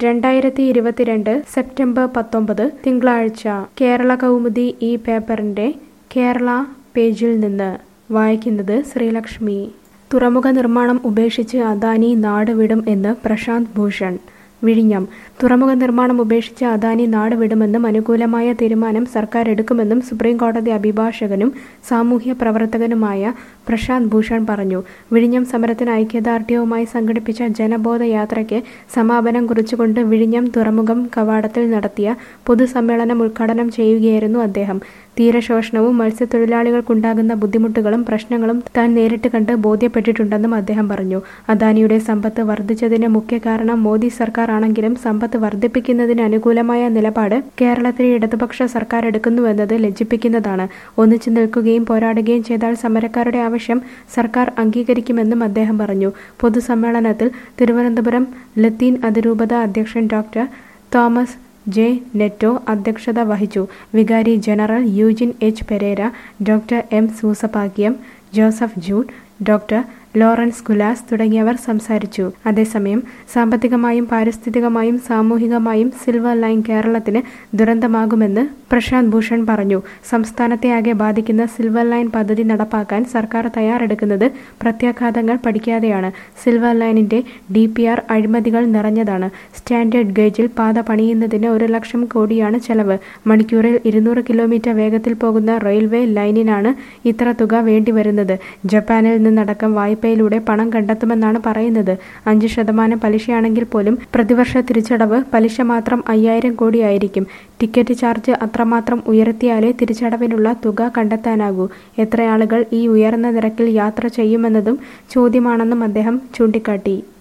രണ്ടായിരത്തി ഇരുപത്തിരണ്ട് സെപ്റ്റംബർ പത്തൊമ്പത് തിങ്കളാഴ്ച കേരള കൗമുദി ഈ പേപ്പറിന്റെ കേരള പേജിൽ നിന്ന് വായിക്കുന്നത് ശ്രീലക്ഷ്മി തുറമുഖ നിർമ്മാണം ഉപേക്ഷിച്ച് അദാനി നാട് വിടും എന്ന് പ്രശാന്ത് ഭൂഷൺ വിഴിഞ്ഞം തുറമുഖ നിർമ്മാണം ഉപേക്ഷിച്ച് അദാനി നാട് വിടുമെന്നും അനുകൂലമായ തീരുമാനം സർക്കാർ എടുക്കുമെന്നും സുപ്രീം കോടതി അഭിഭാഷകനും സാമൂഹ്യ പ്രവർത്തകനുമായ പ്രശാന്ത് ഭൂഷൺ പറഞ്ഞു വിഴിഞ്ഞം സമരത്തിന് ഐക്യദാർഢ്യവുമായി സംഘടിപ്പിച്ച ജനബോധ യാത്രയ്ക്ക് സമാപനം കുറിച്ചുകൊണ്ട് വിഴിഞ്ഞം തുറമുഖം കവാടത്തിൽ നടത്തിയ പൊതുസമ്മേളനം ഉദ്ഘാടനം ചെയ്യുകയായിരുന്നു അദ്ദേഹം തീരശോഷണവും മത്സ്യത്തൊഴിലാളികൾക്കുണ്ടാകുന്ന ബുദ്ധിമുട്ടുകളും പ്രശ്നങ്ങളും താൻ നേരിട്ട് കണ്ട് ബോധ്യപ്പെട്ടിട്ടുണ്ടെന്നും അദ്ദേഹം പറഞ്ഞു അദാനിയുടെ സമ്പത്ത് വർദ്ധിച്ചതിന് മുഖ്യ കാരണം മോദി സർക്കാർ ആണെങ്കിലും സമ്പത്ത് വർദ്ധിപ്പിക്കുന്നതിന് അനുകൂലമായ നിലപാട് കേരളത്തിലെ ഇടതുപക്ഷ സർക്കാർ എടുക്കുന്നുവെന്നത് ലജ്ജിപ്പിക്കുന്നതാണ് ഒന്നിച്ചു നിൽക്കുകയും പോരാടുകയും ചെയ്താൽ സമരക്കാരുടെ ആവശ്യം സർക്കാർ അംഗീകരിക്കുമെന്നും അദ്ദേഹം പറഞ്ഞു പൊതുസമ്മേളനത്തിൽ തിരുവനന്തപുരം ലത്തീൻ അതിരൂപത അധ്യക്ഷൻ ഡോക്ടർ തോമസ് ജെ നെറ്റോ അധ്യക്ഷത വഹിച്ചു വികാരി general Eugene H Pereira doctor M Soosapakiam Joseph Jude doctor Lawrence Gulas തുടങ്ങിയവർ സംസാരിച്ചു അതേസമയം സാമ്പത്തികമായും പാരിസ്ഥിതികമായും സാമൂഹികമായും സിൽവർ ലൈൻ കേരളത്തിന് ദുരന്തമാകുമെന്ന് പ്രശാന്ത് ഭൂഷൺ പറഞ്ഞു സംസ്ഥാനത്തെ ആകെ ബാധിക്കുന്ന സിൽവർ ലൈൻ പദ്ധതി നടപ്പാക്കാൻ സർക്കാർ തയ്യാറെടുക്കുന്നത് പ്രത്യാഘാതങ്ങൾ പഠിക്കാതെയാണ് സിൽവർ ലൈനിന്റെ ഡി പി ആർ അഴിമതികൾ നിറഞ്ഞതാണ് സ്റ്റാൻഡേർഡ് ഗേജിൽ പാത പണിയുന്നതിന് ഒരു ലക്ഷം കോടിയാണ് ചെലവ് മണിക്കൂറിൽ ഇരുന്നൂറ് കിലോമീറ്റർ വേഗത്തിൽ പോകുന്ന റെയിൽവേ ലൈനിനാണ് ഇത്ര തുക വേണ്ടിവരുന്നത് ജപ്പാനിൽ നിന്നടക്കം വായ്പയിലൂടെ പണം കണ്ടെത്തുമെന്നാണ് പറയുന്നത് അഞ്ച് ശതമാനം പലിശയാണെങ്കിൽ പോലും പ്രതിവർഷ തിരിച്ചടവ് പലിശ മാത്രം അയ്യായിരം കോടിയായിരിക്കും ടിക്കറ്റ് ചാർജ് അത്രമാത്രം ഉയർത്തിയാലേ തിരിച്ചടവിനുള്ള തുക കണ്ടെത്താനാകൂ എത്ര ആളുകൾ ഈ ഉയർന്ന നിരക്കിൽ യാത്ര ചെയ്യുമെന്നതും ചോദ്യമാണെന്നും അദ്ദേഹം ചൂണ്ടിക്കാട്ടി